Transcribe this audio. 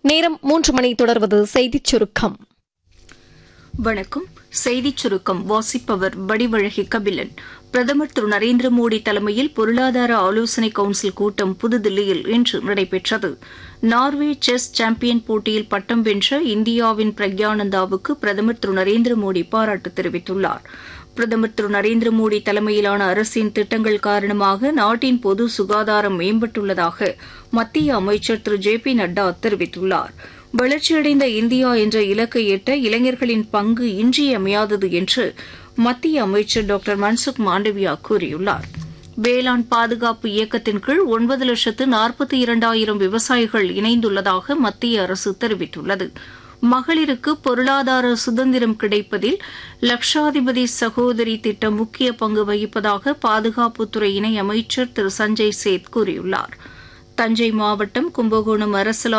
நேரம் மூன்று மணி தொடர்வது செய்திச் சுருக்கம் வணக்கம் செய்திச் சுருக்கம் வாசிப்பவர் வடிவழகி கபிலன் பிரதமர் திரு நரேந்திர மோடி தலைமையில் பொருளாதார ஆலோசனை கவுன்சில் கூட்டம் புதுதில்லியில் இன்று நடைபெற்றது நார்வே செஸ் சாம்பியன் போட்டியில் பட்டம் வென்ற இந்தியாவின் பிரக்யானந்தாவுக்கு பிரதமர் திரு நரேந்திர மோடி பாராட்டு தெரிவித்துள்ளார் பிரதமர் திரு நரேந்திர மோடி தலைமையிலான அரசின் திட்டங்கள் காரணமாக நாட்டின் பொது சுகாதாரம் மேம்பட்டுள்ளதாக மத்திய அமைச்சர் திரு ஜே பி நட்டா தெரிவித்துள்ளார் வளர்ச்சியடைந்த இந்தியா என்ற இலக்கை எட்ட இளைஞர்களின் பங்கு இன்றியமையாதது என்று மத்திய அமைச்சர் டாக்டர் மன்சுக் மாண்டவியா கூறியுள்ளார் வேளாண் பாதுகாப்பு இயக்கத்தின் கீழ் ஒன்பது லட்சத்து நாற்பத்தி இரண்டாயிரம் விவசாயிகள் இணைந்துள்ளதாக மத்திய அரசு தெரிவித்துள்ளது மகளிருக்கு பொருளாதார சுதந்திரம் கிடைப்பதில் லட்சாதிபதி சகோதரி திட்டம் முக்கிய பங்கு வகிப்பதாக பாதுகாப்புத்துறை இணை அமைச்சர் திரு சஞ்சய் சேத் கூறியுள்ளார் தஞ்சை மாவட்டம் கும்பகோணம் அரசு